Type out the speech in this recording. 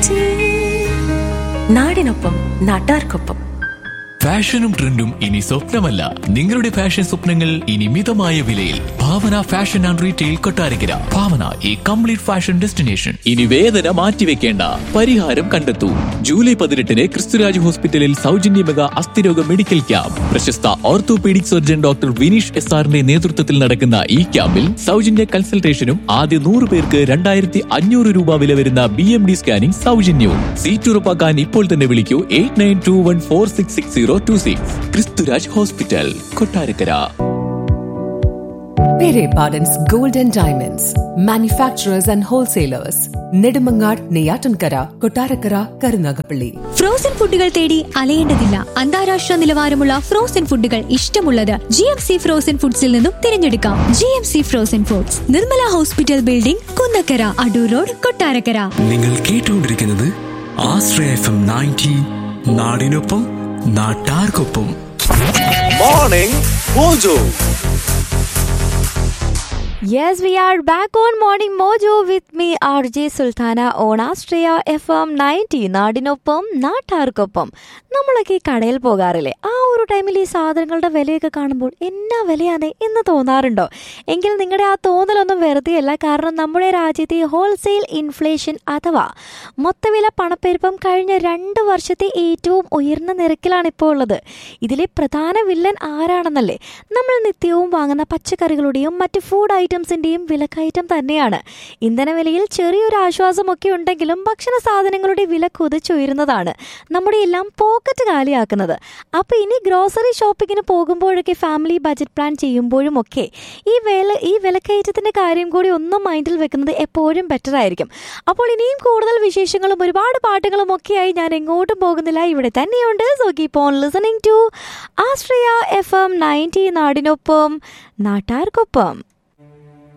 നാടിനൊപ്പം നാട്ടാർക്കൊപ്പം ഫാഷനും ട്രെൻഡും ഇനി സ്വപ്നമല്ല നിങ്ങളുടെ ഫാഷൻ സ്വപ്നങ്ങൾ ഇനി മിതമായ വിലയിൽ Bhavana fashion and retail Kottarakkara Bhavana ഈ കംപ്ലീറ്റ് ഫാഷൻ ഡെസ്റ്റിനേഷൻ ഇനി വേദന മാറ്റിവെക്കേണ്ട പരിഹാരം കണ്ടെത്തൂ ജൂലൈ പതിനെട്ടിന് ക്രിസ്തുരാജ് ഹോസ്പിറ്റലിൽ സൗജന്യ മെഗാ അസ്ഥിരോഗ മെഡിക്കൽ ക്യാമ്പ് പ്രശസ്ത orthopaedic surgeon doctor Vineesh S ആറിന്റെ നേതൃത്വത്തിൽ നടക്കുന്ന ഈ ക്യാമ്പിൽ സൗജന്യ കൺസൾട്ടേഷനും ആദ്യ നൂറ് പേർക്ക് രണ്ടായിരത്തി അഞ്ഞൂറ് രൂപ വില വരുന്ന ബി എം ഡി സ്കാനിംഗ് സൗജന്യവും സീറ്റ് ഉറപ്പാക്കാൻ ഇപ്പോൾ തന്നെ വിളിക്കൂ eight nine two one four six six zero two six Kristhuraj hospital Kottarakkara Pere Pardon's Gold and Diamonds, manufacturers and wholesalers, Nedumangad, Neyatankara, Kotarakara, Karunagapalli. Frozen ഫുഡുകൾ തേടി അലയേണ്ടതില്ല അന്താരാഷ്ട്ര നിലവാരമുള്ള ഫ്രോസൺ ഫുഡുകൾ ഇഷ്ടമുള്ളത് ജി എം സി ഫ്രോസൺ ഫുഡ്സിൽ നിന്നും തിരഞ്ഞെടുക്കാം G M C frozen foods Nirmala hospital building Kunnakkara Adoor road Kottarakkara നിങ്ങൾ കേട്ടുകൊണ്ടിരിക്കുന്നത് ആശ്രയ എഫ് എം നയൻറ്റി നാടിനൊപ്പം നാട്ടാർക്കൊപ്പം morning mojo Yes, we are back on Morning Mojo with me, RJ Sultana on Astrea FM 90 നാടിനൊപ്പം നാട്ടാർക്കൊപ്പം നമ്മളൊക്കെ ഈ കടയിൽ പോകാറില്ലേ ആ ഒരു ടൈമിൽ ഈ സാധനങ്ങളുടെ വിലയൊക്കെ കാണുമ്പോൾ എന്നാ വിലയാണേ എന്ന് തോന്നാറുണ്ടോ എങ്കിൽ നിങ്ങളുടെ ആ തോന്നലൊന്നും വെറുതെയല്ല കാരണം നമ്മുടെ രാജ്യത്തെ ഹോൾസെയിൽ ഇൻഫ്ലേഷൻ അഥവാ മൊത്തവില പണപ്പെരുപ്പം കഴിഞ്ഞ രണ്ട് വർഷത്തെ ഏറ്റവും ഉയർന്ന നിരക്കിലാണ് ഇപ്പോൾ ഉള്ളത് ഇതിലെ പ്രധാന വില്ലൻ ആരാണെന്നല്ലേ നമ്മൾ നിത്യവും വാങ്ങുന്ന പച്ചക്കറികളുടെയും മറ്റ് ഫുഡ് ഐറ്റംസിന്റെയും വിലക്കയറ്റം തന്നെയാണ് ഇന്ധനവിലയിൽ ചെറിയൊരു ആശ്വാസമൊക്കെ ഉണ്ടെങ്കിലും ഭക്ഷണ സാധനങ്ങളുടെ വില കുതിച്ചുയരുന്നതാണ് നമ്മുടെ എല്ലാം പോക്കറ്റ് കാലിയാക്കുന്നത് അപ്പോൾ ഇനി ഗ്രോസറി ഷോപ്പിങ്ങിന് പോകുമ്പോഴൊക്കെ ഫാമിലി ബജറ്റ് പ്ലാൻ ചെയ്യുമ്പോഴും ഒക്കെ ഈ വില ഈ വിലക്കയറ്റത്തിന്റെ കാര്യം കൂടി ഒന്നും മൈൻഡിൽ വെക്കുന്നത് എപ്പോഴും ബെറ്റർ ആയിരിക്കും അപ്പോൾ ഇനിയും കൂടുതൽ വിശേഷങ്ങളും ഒരുപാട് പാട്ടുകളും ഒക്കെയായി ഞാൻ എങ്ങോട്ടും പോകുന്നില്ല ഇവിടെ തന്നെയുണ്ട് so keep on listening to Ashraya F M ninety നാടിനൊപ്പം നാട്ടാർക്കൊപ്പം